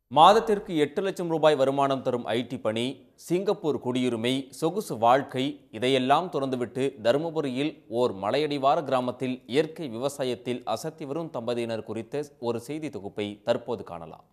மாதத்திற்கு எட்டு லட்சம் ரூபாய் வருமானம் தரும் ஐடி பணி சிங்கப்பூர் குடியுரிமை சொகுசு வாழ்க்கை இதையெல்லாம் துறந்துவிட்டு தருமபுரியில் ஓர் மலையடிவார கிராமத்தில் இயற்கை விவசாயத்தில் அசத்தி வரும் தம்பதியினர் குறித்த ஒரு செய்தி தொகுப்பை தற்போது காணலாம்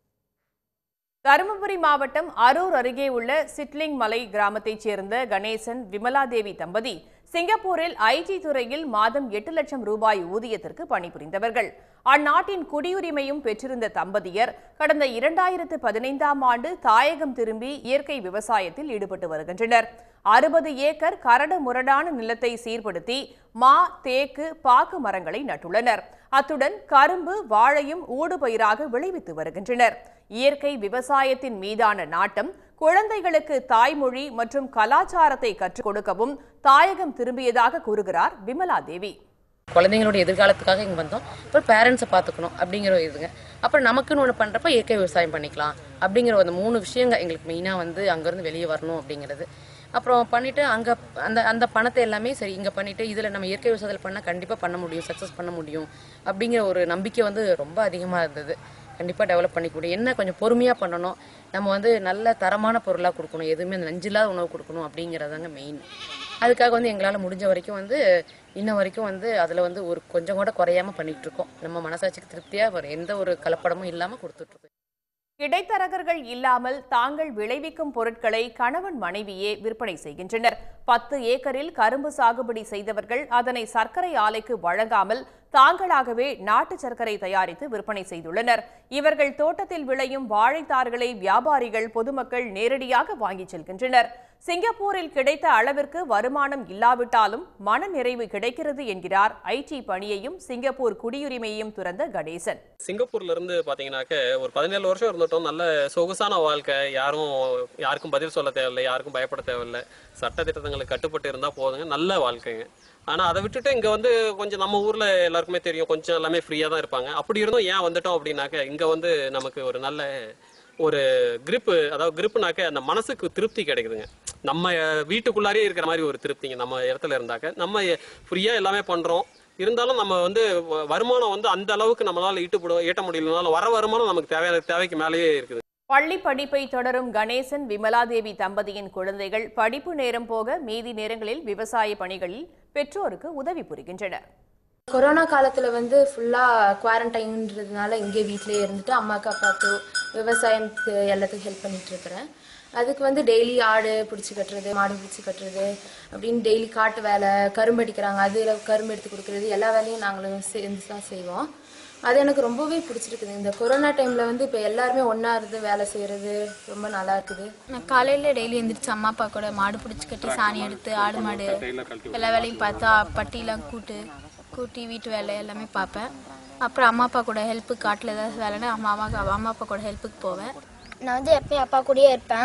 தருமபுரி மாவட்டம் அரூர் அருகே உள்ள சிட்லிங் மலை கிராமத்தைச் சேர்ந்த கணேசன் விமலாதேவி தம்பதி சிங்கப்பூரில் ஐடி துறையில் மாதம் எட்டு லட்சம் ரூபாய் ஊதியத்திற்கு பணிபுரிந்தவர்கள் அந்நாட்டின் குடியுரிமையும் பெற்றிருந்த தம்பதியர் கடந்த இரண்டாயிரத்து பதினைந்தாம் ஆண்டு தாயகம் திரும்பி இயற்கை விவசாயத்தில் ஈடுபட்டு வருகின்றனர் அறுபது ஏக்கர் கரடு முரடான நிலத்தை சீர்படுத்தி மா தேக்கு பாக்கு மரங்களை நட்டுள்ளனர் அத்துடன் கரும்பு வாழையும் ஊடுபயிராக விளைவித்து வருகின்றனர் இயற்கை விவசாயத்தின் மீதான நாட்டம் குழந்தைகளுக்கு தாய்மொழி மற்றும் கலாச்சாரத்தை கற்றுக் கொடுக்கவும் தாயகம் திரும்பியதாக கூறுகிறார் விமலா தேவி குழந்தைங்களோட எதிர்காலத்துக்காக இங்கே வந்தோம் அப்புறம் பேரண்ட்ஸை பார்த்துக்கணும் அப்படிங்கிற ஒரு இதுங்க அப்புறம் நமக்குன்னு ஒன்று பண்ணுறப்ப இயற்கை விவசாயம் பண்ணிக்கலாம் அப்படிங்கிற அந்த மூணு விஷயங்க எங்களுக்கு மெயினாக வந்து அங்கேருந்து வெளியே வரணும் அப்படிங்கிறது அப்புறம் பண்ணிவிட்டு அங்கே அந்த அந்த பணத்தை எல்லாமே சரி இங்கே பண்ணிவிட்டு இதில் நம்ம இயற்கை விவசாயத்தில் பண்ணால் கண்டிப்பாக பண்ண முடியும் சக்ஸஸ் பண்ண முடியும் அப்படிங்கிற ஒரு நம்பிக்கை வந்து ரொம்ப அதிகமாக இருந்தது கண்டிப்பாக டெவலப் பண்ணிக்கூட என்ன கொஞ்சம் பொறுமையாக பண்ணணும் நம்ம வந்து நல்ல தரமான பொருளாக கொடுக்கணும் எதுவுமே அந்த நஞ்சில்லாத உணவு கொடுக்கணும் அப்படிங்கிறதாங்க மெயின் அதுக்காக வந்து எங்களால் முடிஞ்ச வரைக்கும் வந்து இன்ன வரைக்கும் வந்து அதில் வந்து ஒரு கொஞ்சம் கூட குறையாம பண்ணிட்டு இருக்கோம் நம்ம மனசாட்சிக்கு திருப்தியாக ஒரு எந்த ஒரு கலப்படமும் இல்லாமல் கொடுத்துட்ருக்கோம் இடைத்தரகர்கள் இல்லாமல் தாங்கள் விளைவிக்கும் பொருட்களை கணவன் மனைவியே விற்பனை செய்கின்றனர் பத்து ஏக்கரில் கரும்பு சாகுபடி செய்தவர்கள் அதனை சர்க்கரை ஆலைக்கு வழங்காமல் தாங்களாகவே நாட்டு சர்க்கரை தயாரித்து விற்பனை செய்துள்ளனர் இவர்கள் தோட்டத்தில் விளையும் வாழைத்தார்களை வியாபாரிகள் பொதுமக்கள் நேரடியாக வாங்கிச் செல்கின்றனர் சிங்கப்பூரில் கிடைத்த அளவிற்கு வருமானம் இல்லாவிட்டாலும் மன நிறைவு கிடைக்கிறது என்கிறார் ஐடி பணியையும் சிங்கப்பூர் குடியுரிமையையும் துறந்த கணேசன் சிங்கப்பூர்ல இருந்து பாத்தீங்கன்னாக்க ஒரு பதினேழு வருஷம் இருந்துட்டோம் நல்ல சொகுசான வாழ்க்கை யாரும் யாருக்கும் பதில் சொல்ல தேவையில்லை யாருக்கும் பயப்பட தேவையில்லை சட்ட திட்டங்களுக்கு கட்டுப்பட்டு இருந்தா போதுங்க நல்ல வாழ்க்கைங்க ஆனா அதை விட்டுட்டு இங்க வந்து கொஞ்சம் நம்ம ஊர்ல எல்லாருக்குமே தெரியும் கொஞ்சம் எல்லாமே ஃப்ரீயா தான் இருப்பாங்க அப்படி இருந்தும் ஏன் வந்துட்டோம் அப்படின்னாக்க இங்க வந்து நமக்கு ஒரு நல்ல ஒரு grip அதாவது gripனாக்க அந்த மனசுக்கு திருப்தி கிடைக்குதுங்க நம்ம வீட்டுக்குள்ளாரே இருக்கிற மாதிரி ஒரு திருப்திங்க நம்ம இடத்துல இருந்தாக்க நம்ம ஃப்ரீயா எல்லாமே பண்றோம் இருந்தாலும் நம்ம வந்து வ- வருமானம் வந்து அந்த அளவுக்கு நம்மளால ஈட்டு ஈட்ட முடியலனாலும் வர வருமானம் நமக்கு தேவையான தேவைக்கு மேலேயே இருக்குது பள்ளி படிப்பை தொடரும் கணேசன் விமலாதேவி தம்பதியின் குழந்தைகள் படிப்பு நேரம் போக மீதி நேரங்களில் விவசாய பணிகளில் பெற்றோருக்கு உதவி புரிகின்றனர் கொரோனா காலத்தில் வந்து ஃபுல்லாக குவாரண்டைன்றதுனால இங்கே வீட்டிலேயே இருந்துட்டு அம்மாக்கு அப்பாவுக்கு விவசாயத்துக்கு எல்லாத்துக்கும் ஹெல்ப் பண்ணிட்டு இருக்கிறேன் அதுக்கு வந்து டெய்லி ஆடு பிடிச்சி கட்டுறது மாடு பிடிச்சி கட்டுறது அப்படின்னு டெய்லி காட்டு வேலை கரும்பு அடிக்கிறாங்க அதில் கரும்பு எடுத்து கொடுக்குறது எல்லா வேலையும் நாங்களும் சேர்ந்து தான் செய்வோம் அது எனக்கு ரொம்பவே பிடிச்சிருக்குது இந்த கொரோனா டைமில் வந்து இப்போ எல்லாருமே ஒன்றா இருந்து வேலை செய்கிறது ரொம்ப நல்லா இருக்குது நான் காலையில் டெய்லி எந்திரிச்சு அம்மா அப்பா கூட மாடு பிடிச்சி கட்டி சாணி எடுத்து ஆடு மாடு எல்லா வேலையும் பார்த்தா பட்டிலாம் கூட்டு கூட்டி வீட்டு வேலை எல்லாமே பார்ப்பேன் அப்புறம் அம்மா அப்பா கூட ஹெல்ப்பு காட்டில் ஏதாவது வேலைன்னா அம்மா அம்மா அம்மா அப்பா கூட ஹெல்ப்புக்கு போவேன் நான் வந்து எப்பயும் அப்பா கூடயே இருப்பேன்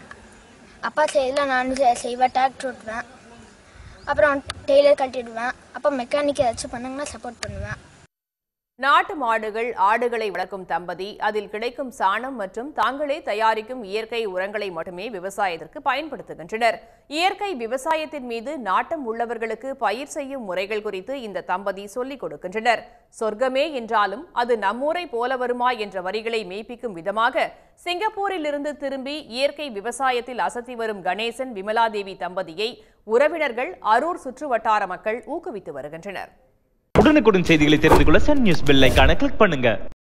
அப்பா செய்யல நானும் செ- செய்வேன் டிராக்டர் ஓட்டுவேன் அப்புறம் டெய்லர் கட்டிடுவேன் அப்பா மெக்கானிக் ஏதாச்சும் பண்ணாங்கன்னா சப்போர்ட் பண்ணுவேன் நாட்டு மாடுகள் ஆடுகளை வளர்க்கும் தம்பதி அதில் கிடைக்கும் சாணம் மற்றும் தாங்களே தயாரிக்கும் இயற்கை உரங்களை மட்டுமே விவசாயத்திற்கு பயன்படுத்துகின்றனர் இயற்கை விவசாயத்தின் மீது நாட்டம் உள்ளவர்களுக்கு பயிர் செய்யும் முறைகள் குறித்து இந்த தம்பதி சொல்லிக் கொடுக்கின்றனர் சொர்க்கமே என்றாலும் அது நம்மூரை போல வருமா என்ற வரிகளை மெய்ப்பிக்கும் விதமாக சிங்கப்பூரில் இருந்து திரும்பி இயற்கை விவசாயத்தில் அசத்தி வரும் கணேசன் விமலாதேவி தம்பதியை உறவினர்கள் அரூர் சுற்றுவட்டார மக்கள் ஊக்குவித்து வருகின்றனர் உடனுக்குடன் செய்திகளை தெரிந்து கொள்ள சன் நியூஸ் பெல் ஐகானை கிளிக் பண்ணுங்க